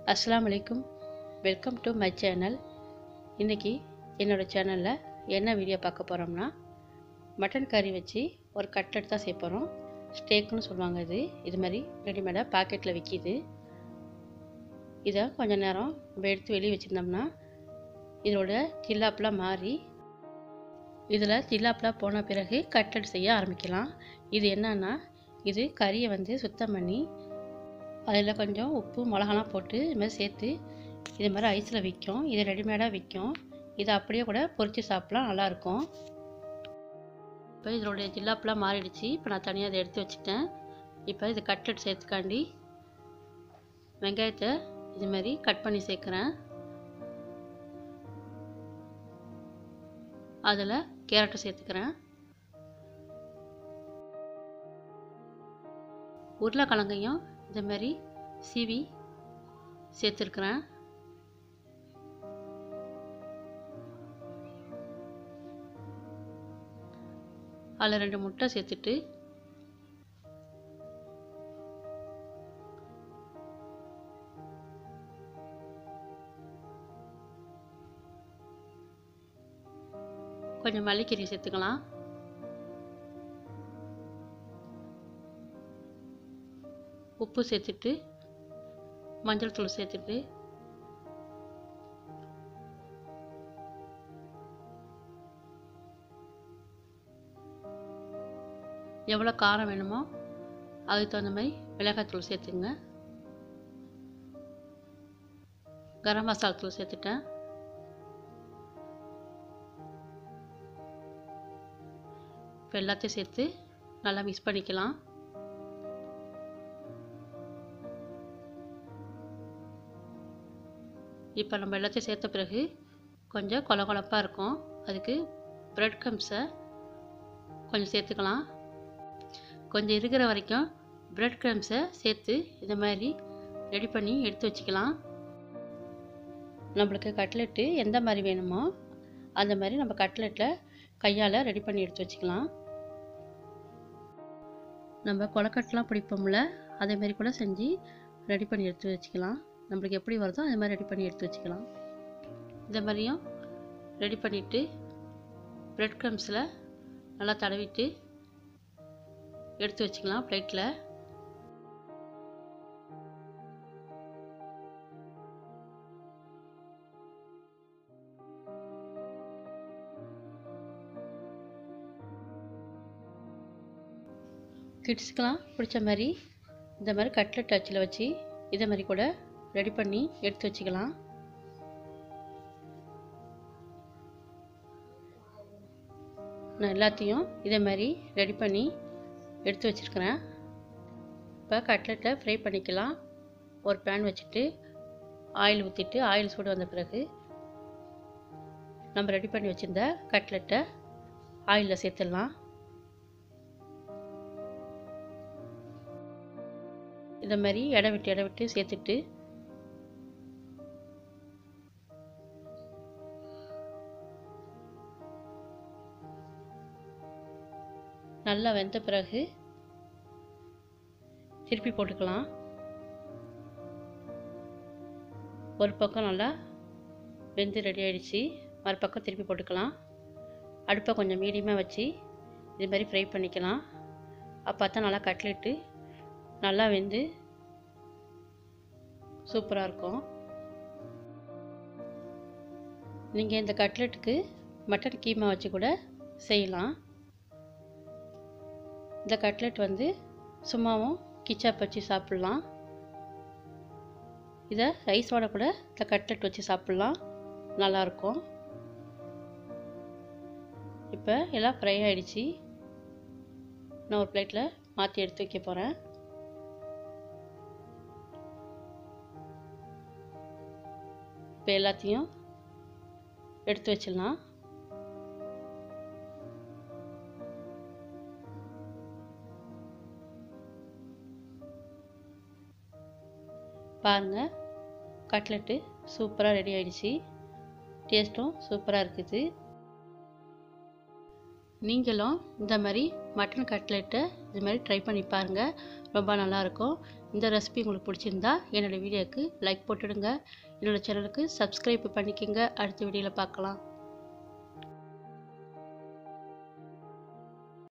அஸ்ஸலாமு அலைக்கும் welcome to my channel இன்றைக்கி என்னோடய சேனலில் என்ன வீடியோ பார்க்க போகிறோம்னா மட்டன் கறி வச்சு ஒரு கட்லெட் தான் செய்ய போகிறோம் ஸ்டேக்குன்னு சொல்லுவாங்க இது இது மாதிரி ரெடிமேடாக பாக்கெட்டில் விற்கிது இதை கொஞ்ச நேரம் நம்ம எடுத்து வெளியே வச்சுருந்தோம்னா இதோட தில்லாப்பெலாம் மாறி இதில் தில்லாப்பெலாம் போன பிறகு கட்லெட் செய்ய ஆரம்பிக்கலாம் இது என்னன்னா இது கறியை வந்து சுத்தம் பண்ணி அதில் கொஞ்சம் உப்பு மிளகாலாம் போட்டு இது மாதிரி சேர்த்து இது மாதிரி ஐஸில் விற்கும் இது ரெடிமேடாக விற்கும் இதை அப்படியே கூட பொரித்து சாப்பிட்லாம் நல்லாயிருக்கும் இப்போ இதோடைய ஜில்லாப்பெலாம் மாறிடுச்சு இப்போ நான் தனியாக அதை எடுத்து வச்சுட்டேன் இப்போ இது கட்லெட் சேர்த்துக்காண்டி வெங்காயத்தை இது மாதிரி கட் பண்ணி சேர்க்குறேன் அதில் கேரட்டை சேர்த்துக்கிறேன் உருளைக்கிழங்கையும் இந்த மாதிரி சீவி சேர்த்துருக்குறேன் அதில் ரெண்டு முட்டை சேர்த்துட்டு கொஞ்சம் மல்லிக்கீரை சேர்த்துக்கலாம் உப்பு சேர்த்துட்டு மஞ்சள் தூள் சேர்த்துட்டு எவ்வளோ காரம் வேணுமோ அதுக்கு தகுந்த மாதிரி மிளகாய்த்தூள் சேர்த்துங்க கரம் மசாலா தூள் சேர்த்துட்டேன் இப்போ எல்லாத்தையும் சேர்த்து நல்லா மிக்ஸ் பண்ணிக்கலாம் இப்போ நம்ம எல்லாத்தையும் சேர்த்த பிறகு கொஞ்சம் கொல கொலப்பாக இருக்கும் அதுக்கு ப்ரெட் கம்ஸை கொஞ்சம் சேர்த்துக்கலாம் கொஞ்சம் இருக்கிற வரைக்கும் ப்ரெட் க்ரம்ஸை சேர்த்து இந்த மாதிரி ரெடி பண்ணி எடுத்து வச்சுக்கலாம் நம்மளுக்கு கட்லெட்டு எந்த மாதிரி வேணுமோ அந்த மாதிரி நம்ம கட்லெட்டில் கையால் ரெடி பண்ணி எடுத்து வச்சுக்கலாம் நம்ம கொலக்கட்டெலாம் பிடிப்போம்ல அதேமாரி கூட செஞ்சு ரெடி பண்ணி எடுத்து வச்சுக்கலாம் நம்மளுக்கு எப்படி வருதோ அதே மாதிரி ரெடி பண்ணி எடுத்து வச்சுக்கலாம் இந்த மாதிரியும் ரெடி பண்ணிவிட்டு ப்ரெட் க்ரம்ஸில் நல்லா தடவிட்டு எடுத்து வச்சுக்கலாம் பிளேட்டில் கிட்ஸுக்கெலாம் பிடிச்ச மாதிரி இந்த மாதிரி கட்லெட் அச்சில் வச்சு இதை மாதிரி கூட ரெடி பண்ணி எடுத்து வச்சுக்கலாம் நான் எல்லாத்தையும் இதே மாதிரி ரெடி பண்ணி எடுத்து வச்சுருக்கிறேன் இப்போ கட்லெட்டை ஃப்ரை பண்ணிக்கலாம் ஒரு பேன் வச்சுட்டு ஆயில் ஊற்றிட்டு ஆயில் சூடு வந்த பிறகு நம்ம ரெடி பண்ணி வச்சுருந்த கட்லெட்டை ஆயிலில் சேர்த்துடலாம் இந்த மாதிரி இடம் விட்டு இடம் விட்டு சேர்த்துட்டு நல்லா வெந்த பிறகு திருப்பி போட்டுக்கலாம் ஒரு பக்கம் நல்லா வெந்து ரெடி ஆகிடுச்சு மறுபக்கம் திருப்பி போட்டுக்கலாம் அடுப்பை கொஞ்சம் மீடியமாக வச்சு இது மாதிரி ஃப்ரை பண்ணிக்கலாம் அப்போ தான் நல்லா கட்லெட்டு நல்லா வெந்து சூப்பராக இருக்கும் நீங்கள் இந்த கட்லெட்டுக்கு மட்டன் கீமா வச்சு கூட செய்யலாம் இந்த கட்லெட் வந்து சும்மாவும் கிச்சாப் வச்சு சாப்பிட்லாம் இதை ரைஸோட கூட இந்த கட்லெட் வச்சு சாப்பிட்லாம் நல்லாயிருக்கும் இப்போ எல்லாம் ஃப்ரை ஆகிடுச்சு நான் ஒரு பிளேட்டில் மாற்றி எடுத்து வைக்க போகிறேன் இப்போ எல்லாத்தையும் எடுத்து வச்சிடலாம் பாருங்கள் கட்லெட்டு சூப்பராக ரெடி ஆகிடுச்சு டேஸ்ட்டும் சூப்பராக இருக்குது நீங்களும் இந்த மாதிரி மட்டன் கட்லெட்டை இது மாதிரி ட்ரை பண்ணி பாருங்கள் ரொம்ப நல்லாயிருக்கும் இந்த ரெசிபி உங்களுக்கு பிடிச்சிருந்தா என்னோடய வீடியோவுக்கு லைக் போட்டுடுங்க என்னோடய சேனலுக்கு சப்ஸ்கிரைப் பண்ணிக்கோங்க அடுத்த வீடியோவில் பார்க்கலாம்